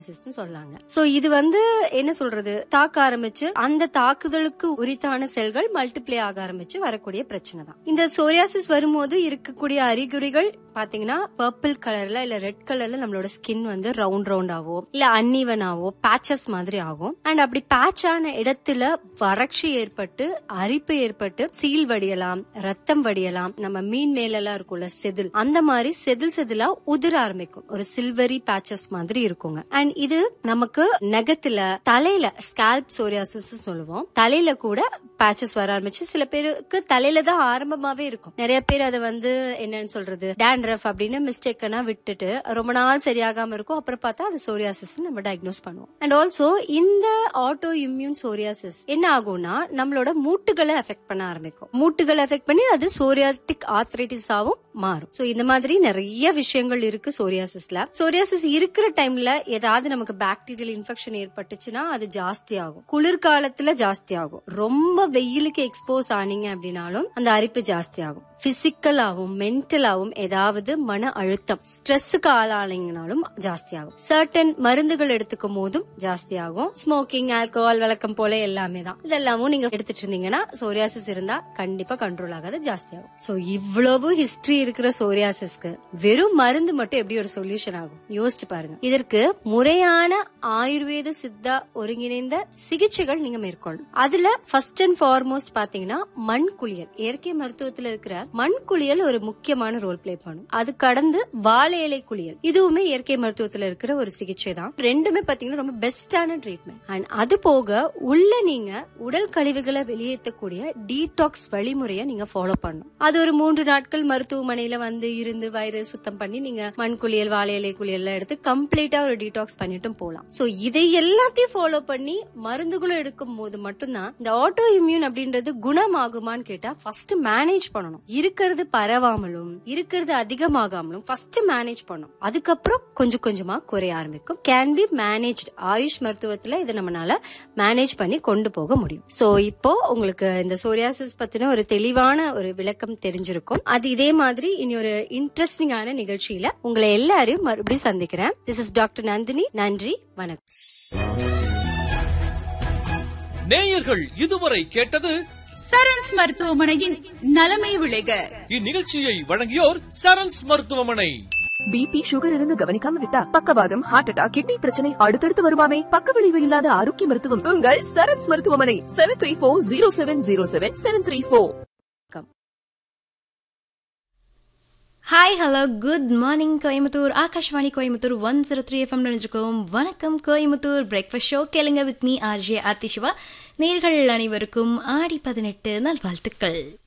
ன்னு சொல்லாங்க சோ இது வந்து என்ன சொல்றது தாக்க ஆரம்பிச்சு அந்த தாக்குதலுக்கு உரித்தான செல்கள் மல்டிப்ளை ஆக ஆரம்பிச்சு வரக்கூடிய பிரச்சனை தான் இந்த சோரியாசிஸ் வரும்போது இருக்கக்கூடிய அறிகுறிகள் பாத்தீங்கன்னா பர்பிள் கலர்ல இல்ல ரெட் கலர்ல நம்மளோட ஸ்கின் வந்து ரவுண்ட் ரவுண்டாவோ இல்ல அன்இவனாவோ பேச்சஸ் மாதிரி ஆகும் அண்ட் அப்படி பேட்ச் ஆன இடத்துல வறட்சி ஏற்பட்டு அரிப்பு ஏற்பட்டு சீல் வடியலாம் ரத்தம் வடியலாம் நம்ம மீன் மேல எல்லாம் இருக்கும்ல செதில் அந்த மாதிரி செதில் செதிலா உதிர ஆரம்பிக்கும் ஒரு சில்வரி பேச்சஸ் மாதிரி இருக்குங்க அண்ட் இது நமக்கு நகத்துல தலையில ஸ்கால்ப் சோரியாசிஸ் சொல்லுவோம் தலையில கூட பேச்சஸ் வர ஆரம்பிச்சு சில பேருக்கு தலையில தான் ஆரம்பமாவே இருக்கும் நிறைய பேர் அதை வந்து என்னன்னு சொல்றது டேண்ட்ரஃப் அப்படின்னு மிஸ்டேக்கனா விட்டுட்டு ரொம்ப நாள் சரியாகாம இருக்கும் அப்புறம் பார்த்தா அது சோரியாசிஸ் நம்ம டயக்னோஸ் பண்ணுவோம் அண்ட் ஆல்சோ இந்த ஆட்டோ இம்யூன் சோரியாசிஸ் என்ன ஆகும்னா நம்மளோட மூட்டுகளை எஃபெக்ட் பண்ண ஆரம்பிக்கும் மூட்டுகளை எஃபெக்ட் பண்ணி அது சோரியாட்டிக் ஆவும் மாறும் சோ இந்த மாதிரி நிறைய விஷயங்கள் இருக்கு சோரியாசிஸ்ல சோரியாசிஸ் இருக்கிற டைம்ல ஏதாவது நமக்கு பாக்டீரியல் இன்ஃபெக்ஷன் ஏற்பட்டுச்சுன்னா அது ஜாஸ்தி ஆகும் குளிர்காலத்துல ஜாஸ்தி ஆகும் ரொம்ப வெயிலுக்கு எக்ஸ்போஸ் ஆனீங்க அப்படின்னாலும் அந்த அரிப்பு ஜாஸ்தி ஆகும் பிசிக்கலாவும் மென்டலாவும் ஏதாவது மன அழுத்தம் ஸ்ட்ரெஸ்ஸுக்கு ஆளானீங்கனாலும் ஜாஸ்தி ஆகும் சர்டன் மருந்துகள் எடுத்துக்கும் போதும் ஜாஸ்தி ஆகும் ஸ்மோக்கிங் ஆல்கோஹால் வழக்கம் போல எல்லாமே தான் இதெல்லாமும் நீங்க எடுத்துட்டு இருந்தீங்கன்னா சோரியாசிஸ் இருந்தா கண்டிப்பா கண்ட்ரோல் ஆகாது ஜாஸ்தி ஆகும் சோ இவ்வளவு ஹிஸ்டரி இருக்கிற சோரியாசிஸ்க்கு வெறும் மருந்து மட்டும் எப்படி ஒரு சொல்யூஷன் ஆகும் யோசிச்சு பாருங்க இதற்கு முறையான ஆயுர்வேத சித்தா ஒருங்கிணைந்த சிகிச்சைகள் நீங்க மேற்கொள்ளணும் அதுல ஃபர்ஸ்ட் அண்ட் ஃபார்மோஸ்ட் பாத்தீங்கன்னா மண் குளியல் இயற்கை மருத்துவத்துல இருக்கிற மண் குளியல் ஒரு முக்கியமான ரோல் பிளே பண்ணும் அது கடந்து வாழை இலை குளியல் இதுவுமே இயற்கை மருத்துவத்துல இருக்கிற ஒரு சிகிச்சை தான் ரெண்டுமே பாத்தீங்கன்னா ரொம்ப பெஸ்டான ட்ரீட்மெண்ட் அண்ட் அது போக உள்ள நீங்க உடல் கழிவுகளை வெளியேற்றக்கூடிய டீடாக்ஸ் வழிமுறையை நீங்க ஃபாலோ பண்ணணும் அது ஒரு மூன்று நாட்கள் மருத்துவமனையில வந்து இருந்து வயிறு சுத்தம் பண்ணி நீங்க மண் குளியல் வாழை இலை குளியல் எல்லாம் எடுத்து கம்ப்ளீட்டா ஒரு டீடாக்ஸ் பண்ணிட்டும் போகலாம் சோ இதை எல்லாத்தையும் ஃபாலோ பண்ணி மருந்துகளும் எடுக்கும் போது மட்டும்தான் இந்த ஆட்டோ இம்யூன் அப்படின்றது குணமாகுமான்னு கேட்டா ஃபர்ஸ்ட் மேனேஜ் பண்ணணும் இருக்கிறது பரவாமலும் இருக்கிறது அதிகமாகாமலும் ஃபர்ஸ்ட் மேனேஜ் பண்ணும் அதுக்கப்புறம் கொஞ்சம் கொஞ்சமா குறைய ஆரம்பிக்கும் கேன் பி மேனேஜ் ஆயுஷ் மருத்துவத்துல இதை நம்மளால மேனேஜ் பண்ணி கொண்டு போக முடியும் சோ இப்போ உங்களுக்கு இந்த சோரியாசிஸ் பத்தின ஒரு தெளிவான ஒரு விளக்கம் தெரிஞ்சிருக்கும் அது இதே மாதிரி இனி ஒரு இன்ட்ரெஸ்டிங்கான நிகழ்ச்சியில உங்களை எல்லாரையும் மறுபடியும் சந்திக்கிறேன் திஸ் இஸ் டாக்டர் நந்தினி நன்றி வணக்கம் நேயர்கள் இதுவரை கேட்டது சரண்ஸ் மருத்துவமனையின் நலமை விளைக இந்நிகழ்ச்சியை வழங்கியோர் சரண்ஸ் மருத்துவமனை பிபி சுகர் இருந்து கவனிக்காம விட்டா பக்கவாதம் ஹார்ட் அட்டாக் கிட்னி பிரச்சனை அடுத்தடுத்து வருமாமே பக்க விளைவு இல்லாத ஆரோக்கிய மருத்துவம் உங்கள் சரண்ஸ் மருத்துவமனை seven three four zero seven zero seven seven three four hi hello good morning Coimbatore Akashvani Coimbatore one zero three FM நினைச்சிருக்கோம் வணக்கம் கோயம்புத்தூர் பிரேக்ஃபாஸ்ட் ஷோ கேளுங்க with me RJ Aarthi Siva நேர்கள் அனைவருக்கும் ஆடி பதினெட்டு நல்வாழ்த்துக்கள்